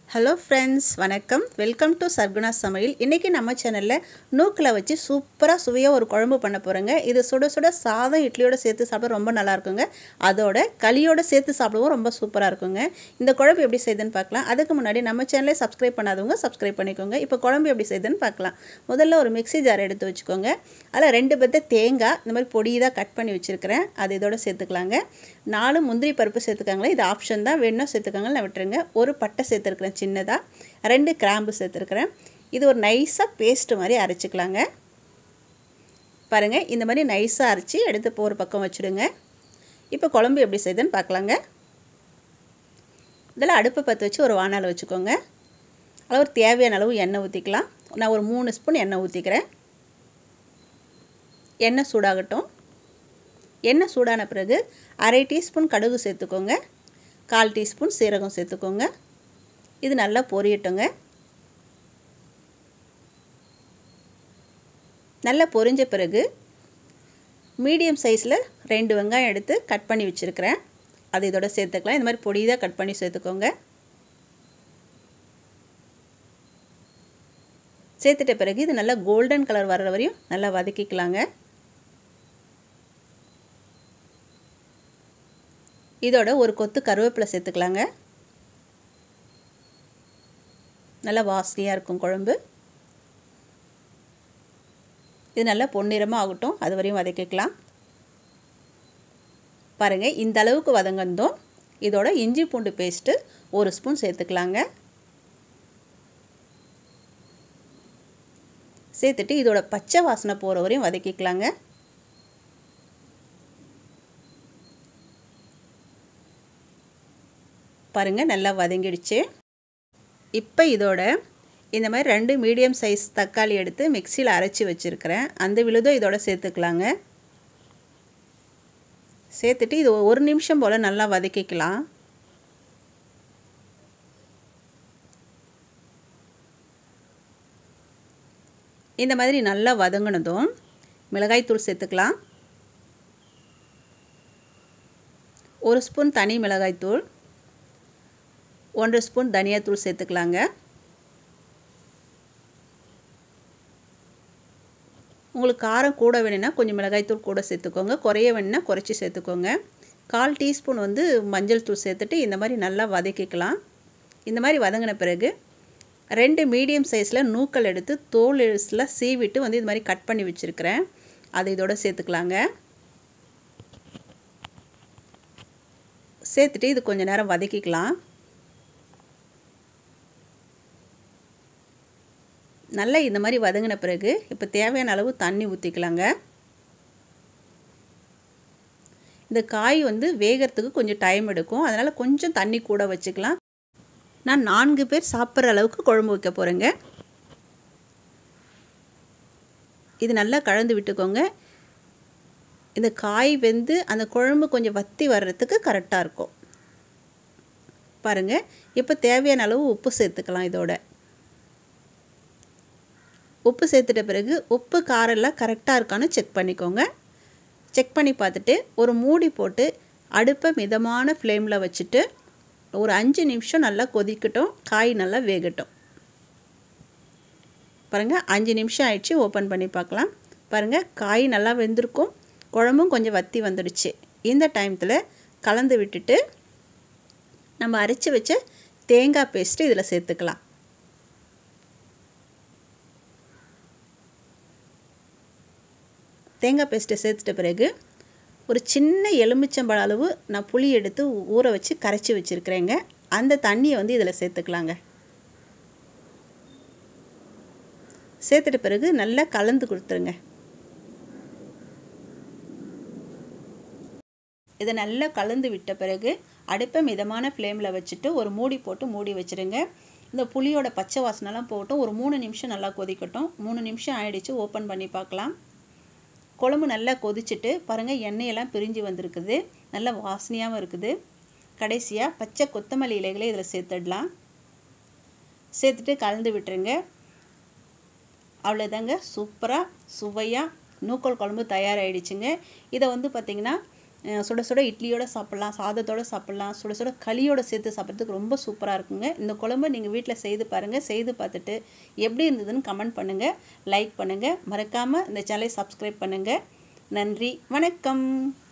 hello friends வணக்கம் welcome to Sarguna சமையல் இன்றைக்கி நம்ம சேனலில் நூக்கில் வச்சு சூப்பராக சுவையாக ஒரு குழம்பு பண்ண போகிறோங்க இது சுட சுட சாதம் இட்லியோட சேர்த்து சாப்பிட ரொம்ப நல்லா இருக்குங்க அதோட களியோட சேர்த்து சாப்பிடவும் ரொம்ப சூப்பராக இருக்குங்க இந்த குழம்பு எப்படி செய்யுதுன்னு பார்க்கலாம் அதுக்கு முன்னாடி நம்ம சேனலை சப்ஸ்கிரைப் பண்ணாதவங்க சப்ஸ்கிரைப் பண்ணிக்கோங்க இப்போ குழம்பு எப்படி செய்யுதுன்னு பார்க்கலாம் முதல்ல ஒரு மிக்ஸி ஜார் எடுத்து வச்சுக்கோங்க அதில் ரெண்டு பத்த தேங்காய் இந்த மாதிரி பொடியாக கட் பண்ணி வச்சுருக்கிறேன் அது இதோட சேர்த்துக்கலாங்க நாலு முந்திரி பருப்பு சேர்த்துக்காங்களே இது ஆப்ஷன் தான் வேணும்னா சேர்த்துக்காங்க நான் விட்டுருங்க ஒரு பட்டை சேர்த்துருக்குறேன் சின்னதாக ரெண்டு கிராம்பு சேர்த்துருக்குறேன் இது ஒரு நைஸாக பேஸ்ட்டு மாதிரி அரைச்சிக்கலாங்க பாருங்கள் இந்த மாதிரி நைஸாக அரைச்சி எடுத்து இப்போ ஒரு பக்கம் வச்சுடுங்க இப்போ குழம்பு எப்படி செய்யுதுன்னு பார்க்கலாங்க இதில் அடுப்பை பற்ற வச்சு ஒரு வானால் வச்சுக்கோங்க அதில் ஒரு தேவையான அளவு எண்ணெய் ஊற்றிக்கலாம் நான் ஒரு மூணு ஸ்பூன் எண்ணெய் ஊற்றிக்கிறேன் எண்ணெய் சூடாகட்டும் எண்ணெய் சூடான பிறகு அரை டீஸ்பூன் கடுகு சேர்த்துக்கோங்க கால் டீஸ்பூன் சீரகம் சேர்த்துக்கோங்க இது நல்லா பொரியட்டுங்க நல்லா பொரிஞ்ச பிறகு மீடியம் சைஸில் ரெண்டு வெங்காயம் எடுத்து கட் பண்ணி வச்சுருக்கிறேன் அது இதோட சேர்த்துக்கலாம் இந்த மாதிரி பொடியாக கட் பண்ணி சேர்த்துக்கோங்க சேர்த்துட்ட பிறகு இது நல்லா கோல்டன் கலர் வர்ற வரையும் நல்லா வதக்கிக்கலாங்க இதோட ஒரு கொத்து கருவேப்பிலை சேர்த்துக்கலாங்க நல்லா வாசனையாக இருக்கும் குழம்பு இது நல்லா பொன்னிறமாக ஆகட்டும் அது வரையும் வதக்கிக்கலாம் பாருங்கள் இந்த அளவுக்கு வதங்கந்தோம் இதோட இஞ்சி பூண்டு பேஸ்ட்டு ஒரு ஸ்பூன் சேர்த்துக்கலாங்க சேர்த்துட்டு இதோட பச்சை வாசனை போகிற வரையும் வதக்கிக்கலாங்க பாருங்கள் நல்லா வதங்கிடுச்சு இப்போ இதோட இந்த மாதிரி ரெண்டு மீடியம் சைஸ் தக்காளி எடுத்து மிக்சியில் அரைச்சி வச்சுருக்கிறேன் அந்த விழுதும் இதோட சேர்த்துக்கலாங்க சேர்த்துட்டு இது ஒரு நிமிஷம் போல் நல்லா வதக்கிக்கலாம் இந்த மாதிரி நல்லா வதங்கினதும் மிளகாய்த்தூள் சேர்த்துக்கலாம் ஒரு ஸ்பூன் தனி மிளகாய்த்தூள் ஒன்றரை ஸ்பூன் தனியாத்தூள் சேர்த்துக்கலாங்க உங்களுக்கு காரம் கூட வேணும்னா கொஞ்சம் மிளகாய்த்தூள் கூட சேர்த்துக்கோங்க குறைய வேணும்னா குறைச்சி சேர்த்துக்கோங்க கால் டீஸ்பூன் வந்து மஞ்சள் தூள் சேர்த்துட்டு இந்த மாதிரி நல்லா வதக்கிக்கலாம் இந்த மாதிரி வதங்கின பிறகு ரெண்டு மீடியம் சைஸில் நூக்கல் எடுத்து தோல் எல்லாம் சீவிட்டு வந்து இது மாதிரி கட் பண்ணி வச்சுருக்கிறேன் அதை இதோட சேர்த்துக்கலாங்க சேர்த்துட்டு இது கொஞ்சம் நேரம் வதக்கிக்கலாம் நல்லா இந்த மாதிரி வதங்கின பிறகு இப்போ தேவையான அளவு தண்ணி ஊற்றிக்கலாங்க இந்த காய் வந்து வேகிறதுக்கு கொஞ்சம் டைம் எடுக்கும் அதனால் கொஞ்சம் தண்ணி கூட வச்சுக்கலாம் நான் நான்கு பேர் சாப்பிட்ற அளவுக்கு குழம்பு வைக்க போகிறேங்க இது நல்லா கலந்து விட்டுக்கோங்க இந்த காய் வெந்து அந்த குழம்பு கொஞ்சம் வத்தி வர்றதுக்கு கரெக்டாக இருக்கும் பாருங்கள் இப்போ தேவையான அளவு உப்பு சேர்த்துக்கலாம் இதோட உப்பு சேர்த்துட்ட பிறகு உப்பு காரெல்லாம் கரெக்டாக இருக்கான்னு செக் பண்ணிக்கோங்க செக் பண்ணி பார்த்துட்டு ஒரு மூடி போட்டு அடுப்பை மிதமான ஃப்ளேமில் வச்சுட்டு ஒரு அஞ்சு நிமிஷம் நல்லா கொதிக்கட்டும் காய் நல்லா வேகட்டும் பாருங்கள் அஞ்சு நிமிஷம் ஆயிடுச்சு ஓப்பன் பண்ணி பார்க்கலாம் பாருங்கள் காய் நல்லா வெந்திருக்கும் குழம்பும் கொஞ்சம் வத்தி வந்துடுச்சு இந்த டைமத்தில் கலந்து விட்டுட்டு நம்ம அரைச்சி வச்ச தேங்காய் பேஸ்ட்டு இதில் சேர்த்துக்கலாம் தேங்காய் பேஸ்ட்டை சேர்த்துட்ட பிறகு ஒரு சின்ன எலுமிச்சம்பழ அளவு நான் புளி எடுத்து ஊற வச்சு கரைச்சி வச்சுருக்கிறேங்க அந்த தண்ணியை வந்து இதில் சேர்த்துக்கலாங்க சேர்த்துட்ட பிறகு நல்லா கலந்து கொடுத்துருங்க இதை நல்லா கலந்து விட்ட பிறகு அடுப்பை மிதமான ஃப்ளேமில் வச்சுட்டு ஒரு மூடி போட்டு மூடி வச்சுருங்க இந்த புளியோட பச்சை வாசனைலாம் போட்டு ஒரு மூணு நிமிஷம் நல்லா கொதிக்கட்டும் மூணு நிமிஷம் ஆயிடுச்சு ஓப்பன் பண்ணி பார்க்கலாம் குழம்பு நல்லா கொதிச்சுட்டு பாருங்கள் எண்ணெயெல்லாம் பிரிஞ்சு வந்திருக்குது நல்லா வாசனையாகவும் இருக்குது கடைசியாக பச்சை கொத்தமல்லி இலைகளை இதில் சேர்த்துடலாம் சேர்த்துட்டு கலந்து விட்டுருங்க அவ்வளோதாங்க சூப்பராக சுவையாக நூக்கல் குழம்பு தயாராகிடுச்சுங்க இதை வந்து பார்த்திங்கன்னா அஹ் சுட சுட இட்லியோட சாப்பிட்லாம் சாதத்தோட சாப்பிட்லாம் சுட சுட களியோட சேர்த்து சாப்பிட்றதுக்கு ரொம்ப சூப்பராக இருக்குங்க இந்த குழம்பு நீங்கள் வீட்டில் செய்து பாருங்கள் செய்து பார்த்துட்டு எப்படி இருந்ததுன்னு கமெண்ட் பண்ணுங்கள் லைக் பண்ணுங்கள் மறக்காமல் இந்த சேனலை சப்ஸ்கிரைப் பண்ணுங்கள் நன்றி வணக்கம்